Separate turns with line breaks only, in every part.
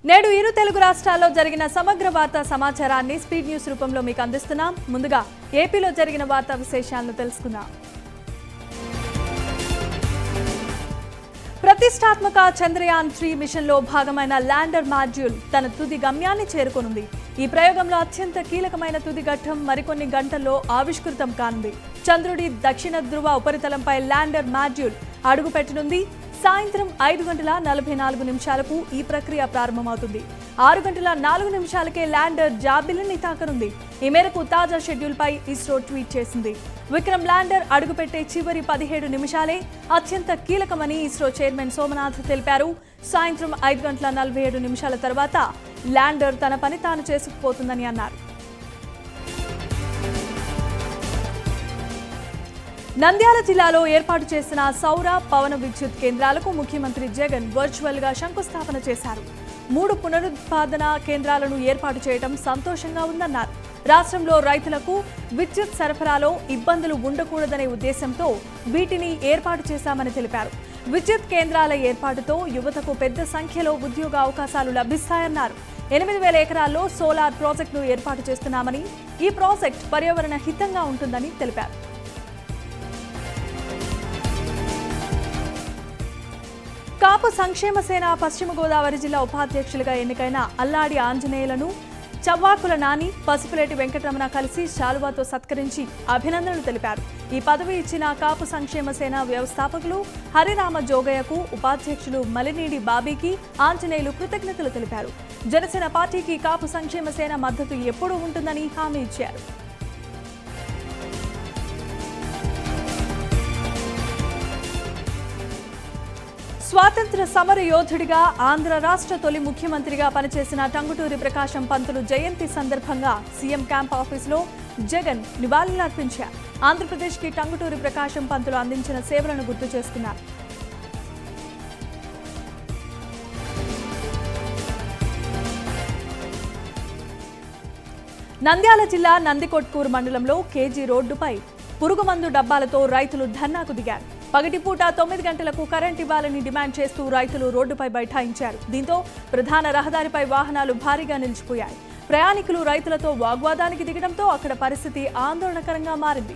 నేడు ఇరు తెలుగు రాష్ట్రాల్లో జరిగిన సమగ్ర వార్తా సమాచారాన్ని స్పీడ్ న్యూస్ రూపంలో మీకు అందిస్తున్నాం ముందుగా ఏపీలో జరిగిన వార్తా విశేషాలను తెలుసుకుందాం ప్రతిష్టాత్మక చంద్రయాన్ త్రీ మిషన్లో భాగమైన ల్యాండర్ మాడ్యూల్ తన తుది గమ్యాన్ని చేరుకోనుంది ఈ ప్రయోగంలో అత్యంత కీలకమైన తుది ఘట్టం మరికొన్ని గంటల్లో ఆవిష్కృతం కానుంది చంద్రుడి దక్షిణ ధృవ ఉపరితలంపై ల్యాండర్ మాడ్యూల్ అడుగుపెట్టనుంది సాయంత్రం ఐదు గంటల నలభై నాలుగు నిమిషాలకు ఈ ప్రక్రియ ప్రారంభమవుతుంది ఆరు గంటల నాలుగు నిమిషాలకే ల్యాండర్ జాబిలిని తాకనుంది ఈ మేరకు తాజా షెడ్యూల్పై ఇస్రో ట్వీట్ చేసింది విక్రమ్ ల్యాండర్ అడుగుపెట్టే చివరి పదిహేడు నిమిషాలే అత్యంత కీలకమని ఇస్రో చైర్మన్ సోమనాథ్ తెలిపారు సాయంత్రం ఐదు గంటల నలభై ఏడు నిమిషాల తర్వాత ల్యాండర్ తన పని తాను చేసుకుపోతుందని అన్నారు నంద్యాల జిల్లాలో ఏర్పాటు చేసిన సౌర పవన విద్యుత్ కేంద్రాలకు ముఖ్యమంత్రి జగన్ వర్చువల్ గా శంకుస్థాపన చేశారు మూడు పునరుత్పాదన కేంద్రాలను ఏర్పాటు చేయడం సంతోషంగా ఉందన్నారు రాష్ట్రంలో రైతులకు విద్యుత్ సరఫరాలో ఇబ్బందులు ఉండకూడదనే ఉద్దేశంతో వీటిని ఏర్పాటు చేశామని తెలిపారు విద్యుత్ కేంద్రాల ఏర్పాటుతో యువతకు పెద్ద సంఖ్యలో ఉద్యోగ అవకాశాలు లభిస్తాయన్నారు ఎనిమిది వేల ఎకరాల్లో సోలార్ ప్రాజెక్టును ఏర్పాటు చేస్తున్నామని ఈ ప్రాజెక్ట్ పర్యావరణ హితంగా ఉంటుందని తెలిపారు కాపు సంక్షేమ సేన పశ్చిమ గోదావరి జిల్లా ఉపాధ్యక్షులుగా ఎన్నికైన అల్లాడి ఆంజనేయులను చవ్వాకుల నాని పసుపులేటి వెంకటరమణ కలిసి శాలువాతో సత్కరించి అభినందనలు తెలిపారు ఈ పదవి ఇచ్చిన కాపు సంక్షేమ సేన వ్యవస్థాపకులు హరిరామ జోగయ్యకు ఉపాధ్యక్షులు మలినీడి బాబీకి ఆంజనేయులు కృతజ్ఞతలు తెలిపారు జనసేన పార్టీకి కాపు సంక్షేమ సేన మద్దతు ఎప్పుడూ ఉంటుందని హామీ ఇచ్చారు స్వాతంత్ర సమర యోధుడిగా ఆంధ్ర రాష్ట్ర తొలి ముఖ్యమంత్రిగా పనిచేసిన టంగుటూరి ప్రకాశం పంతులు జయంతి సందర్భంగా సీఎం క్యాంప్ ఆఫీసులో జగన్ నివాళులర్పించారు ఆంధ్రప్రదేశ్కి టంగుటూరి ప్రకాశం పంతులు అందించిన సేవలను గుర్తు చేసుకున్నారు నంద్యాల జిల్లా నందికొట్కూరు మండలంలో కేజీ రోడ్డుపై పురుగుమందు డబ్బాలతో రైతులు ధర్నాకు దిగారు పగటిపూట తొమ్మిది గంటలకు కరెంట్ ఇవ్వాలని డిమాండ్ చేస్తూ రైతులు రోడ్డుపై బైఠాయించారు దీంతో ప్రధాన రహదారిపై వాహనాలు భారీగా నిలిచిపోయాయి ప్రయాణికులు రైతులతో వాగ్వాదానికి దిగడంతో అక్కడ పరిస్థితి ఆందోళనకరంగా మారింది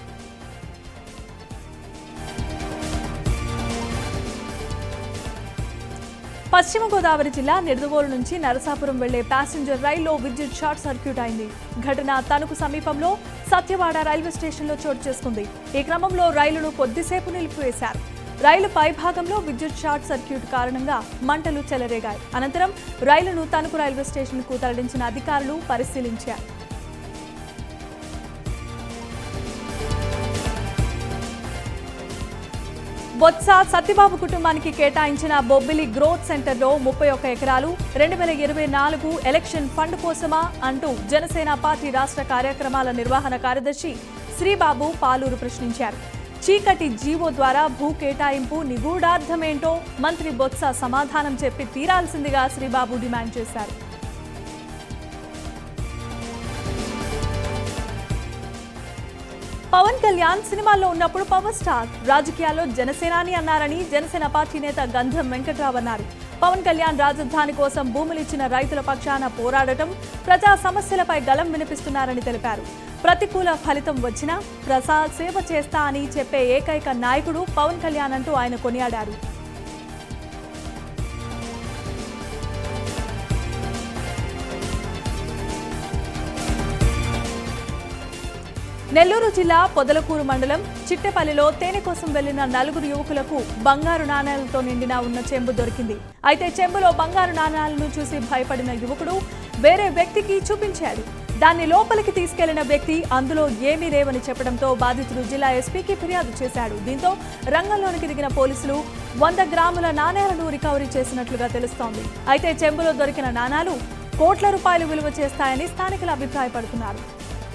పశ్చిమ గోదావరి జిల్లా నిడదవోలు నుంచి నరసాపురం వెళ్లే ప్యాసింజర్ రైల్లో విద్యుత్ షార్ట్ సర్క్యూట్ అయింది ఘటన తణుకు సమీపంలో సత్యవాడ రైల్వే స్టేషన్లో చోటు చేసుకుంది ఈ క్రమంలో రైలును కొద్దిసేపు నిలిపివేశారు రైలు పైభాగంలో విద్యుత్ షార్ట్ సర్క్యూట్ కారణంగా మంటలు చెలరేగాయి అనంతరం రైలును తణుకు రైల్వే స్టేషన్కు తరలించిన అధికారులు పరిశీలించారు బొత్స సత్యబాబు కుటుంబానికి కేటాయించిన బొబ్బిలి గ్రోత్ సెంటర్లో ముప్పై ఒక్క ఎకరాలు రెండు వేల ఇరవై నాలుగు ఎలక్షన్ ఫండ్ కోసమా అంటూ జనసేన పార్టీ రాష్ట్ర కార్యక్రమాల నిర్వహణ కార్యదర్శి శ్రీబాబు పాలూరు ప్రశ్నించారు చీకటి జీవో ద్వారా భూ కేటాయింపు నిగూఢార్థమేంటో మంత్రి బొత్స సమాధానం చెప్పి తీరాల్సిందిగా శ్రీబాబు డిమాండ్ చేశారు పవన్ కళ్యాణ్ సినిమాల్లో ఉన్నప్పుడు పవర్ స్టార్ రాజకీయాల్లో జనసేనాని అన్నారని జనసేన పార్టీ నేత గంధం వెంకట్రావు అన్నారు పవన్ కళ్యాణ్ రాజధాని కోసం భూములిచ్చిన రైతుల పక్షాన పోరాడటం ప్రజా సమస్యలపై గలం వినిపిస్తున్నారని తెలిపారు ప్రతికూల ఫలితం వచ్చినా ప్రజా సేవ చేస్తా అని చెప్పే ఏకైక నాయకుడు పవన్ కళ్యాణ్ అంటూ ఆయన కొనియాడారు నెల్లూరు జిల్లా పొదలకూరు మండలం చిట్టెపల్లిలో తేనె కోసం వెళ్లిన నలుగురు యువకులకు బంగారు నాణేలతో నిండిన ఉన్న చెంబు దొరికింది అయితే చెంబులో బంగారు నాణేలను చూసి భయపడిన యువకుడు వేరే వ్యక్తికి చూపించాడు దాన్ని లోపలికి తీసుకెళ్లిన వ్యక్తి అందులో ఏమీ లేవని చెప్పడంతో బాధితుడు జిల్లా ఎస్పీకి ఫిర్యాదు చేశాడు దీంతో రంగంలోనికి దిగిన పోలీసులు వంద గ్రాముల నాణేలను రికవరీ చేసినట్లుగా తెలుస్తోంది అయితే చెంబులో దొరికిన నాణాలు కోట్ల రూపాయలు విలువ చేస్తాయని స్థానికులు అభిప్రాయపడుతున్నారు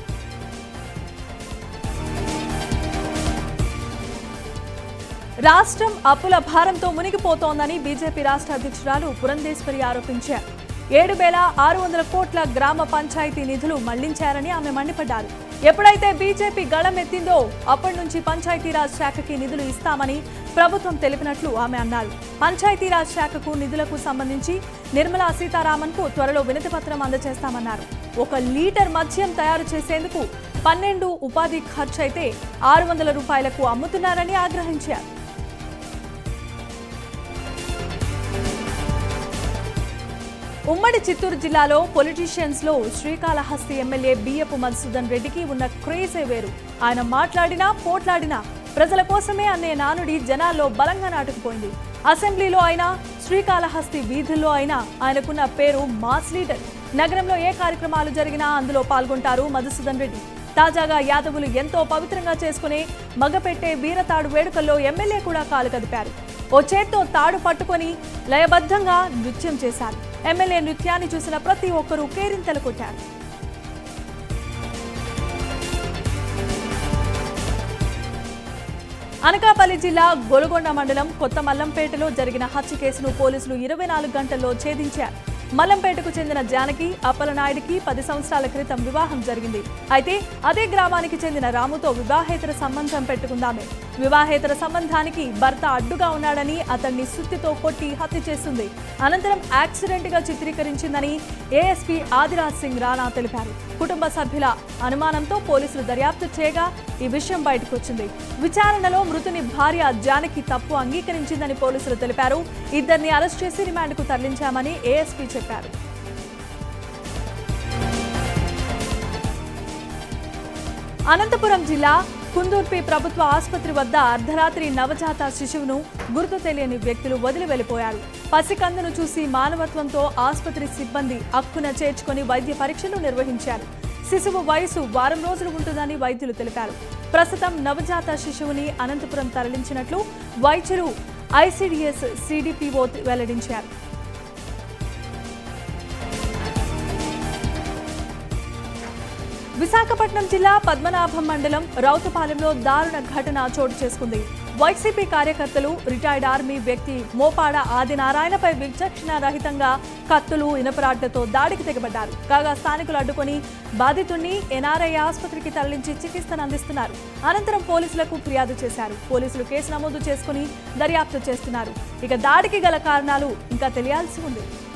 రాష్ట్రం అప్పుల భారంతో మునిగిపోతోందని బీజేపీ రాష్ట్ర అధ్యక్షురాలు పురంధేశ్వరి ఆరోపించారు ఏడు వేల ఆరు వందల కోట్ల గ్రామ పంచాయతీ నిధులు మళ్లించారని ఆమె మండిపడ్డారు ఎప్పుడైతే బీజేపీ గళం ఎత్తిందో అప్పటి నుంచి పంచాయతీరాజ్ శాఖకి నిధులు ఇస్తామని ప్రభుత్వం తెలిపినట్లు ఆమె అన్నారు పంచాయతీరాజ్ శాఖకు నిధులకు సంబంధించి నిర్మలా సీతారామన్ కు త్వరలో వినతి పత్రం అందజేస్తామన్నారు ఒక లీటర్ మద్యం తయారు చేసేందుకు పన్నెండు ఉపాధి ఖర్చు అయితే ఆరు వందల రూపాయలకు అమ్ముతున్నారని ఆగ్రహించారు ఉమ్మడి చిత్తూరు జిల్లాలో పొలిటీషియన్స్ లో శ్రీకాళహస్తి ఎమ్మెల్యే బియ్యపు మధుసూదన్ రెడ్డికి ఉన్న క్రేజే వేరు ఆయన మాట్లాడినా పోట్లాడినా ప్రజల కోసమే అనే నానుడి జనాల్లో బలంగా నాటుకుపోయింది అసెంబ్లీలో అయినా శ్రీకాళహస్తి వీధుల్లో అయినా ఆయనకున్న పేరు మాస్ లీడర్ నగరంలో ఏ కార్యక్రమాలు జరిగినా అందులో పాల్గొంటారు మధుసూదన్ రెడ్డి తాజాగా యాదవులు ఎంతో పవిత్రంగా చేసుకునే మగపెట్టే వీరతాడు వేడుకల్లో ఎమ్మెల్యే కూడా కాలు కదిపారు ఓ చేత్తో తాడు పట్టుకొని లయబద్ధంగా నృత్యం చేశారు ఎమ్మెల్యే నృత్యాన్ని చూసిన ప్రతి ఒక్కరూ కేరింతలు కొట్టారు అనకాపల్లి జిల్లా గొలగొండ మండలం కొత్త మల్లంపేటలో జరిగిన హత్య కేసును పోలీసులు ఇరవై నాలుగు గంటల్లో ఛేదించారు మల్లంపేటకు చెందిన జానకి అప్పలనాయుడికి పది సంవత్సరాల క్రితం వివాహం జరిగింది అయితే అదే గ్రామానికి చెందిన రాముతో వివాహేతర సంబంధం పెట్టుకుందామే వివాహేతర సంబంధానికి భర్త అడ్డుగా ఉన్నాడని అతన్ని సుత్తితో కొట్టి హత్య చేసింది అనంతరం యాక్సిడెంట్ గా చిత్రీకరించిందని ఏఎస్పీ ఆదిరాజ్ సింగ్ రాణా తెలిపారు కుటుంబ సభ్యుల అనుమానంతో పోలీసులు దర్యాప్తు చేయగా ఈ విషయం బయటకు వచ్చింది విచారణలో మృతుని భార్య జానకి తప్పు అంగీకరించిందని పోలీసులు తెలిపారు ఇద్దరిని అరెస్ట్ చేసి రిమాండ్కు తరలించామని ఏఎస్పీ చెప్పారు అనంతపురం జిల్లా కుందూర్పి ప్రభుత్వ ఆసుపత్రి వద్ద అర్ధరాత్రి నవజాత శిశువును గుర్తు తెలియని వ్యక్తులు వదిలి వెళ్లిపోయారు పసికందును చూసి మానవత్వంతో ఆసుపత్రి సిబ్బంది అక్కున చేర్చుకొని వైద్య పరీక్షలు నిర్వహించారు శిశువు వయసు వారం రోజులు ఉంటుందని వైద్యులు తెలిపారు ప్రస్తుతం నవజాత శిశువుని అనంతపురం తరలించినట్లు వైద్యులు ఐసీడీఎస్ సిడిపిఓ వెల్లడించారు విశాఖపట్నం జిల్లా పద్మనాభం మండలం రౌతపాలెంలో దారుణ ఘటన చోటు చేసుకుంది వైసీపీ కార్యకర్తలు రిటైర్డ్ ఆర్మీ వ్యక్తి మోపాడ ఆదినారాయణపై విచక్షణ రహితంగా కత్తులు ఇనపరాడ్లతో దాడికి తెగబడ్డారు కాగా స్థానికులు అడ్డుకొని బాధితుణ్ణి ఎన్ఆర్ఐ ఆసుపత్రికి తరలించి చికిత్సను అందిస్తున్నారు అనంతరం పోలీసులకు ఫిర్యాదు చేశారు పోలీసులు కేసు నమోదు చేసుకుని దర్యాప్తు చేస్తున్నారు ఇక దాడికి గల కారణాలు ఇంకా తెలియాల్సి ఉంది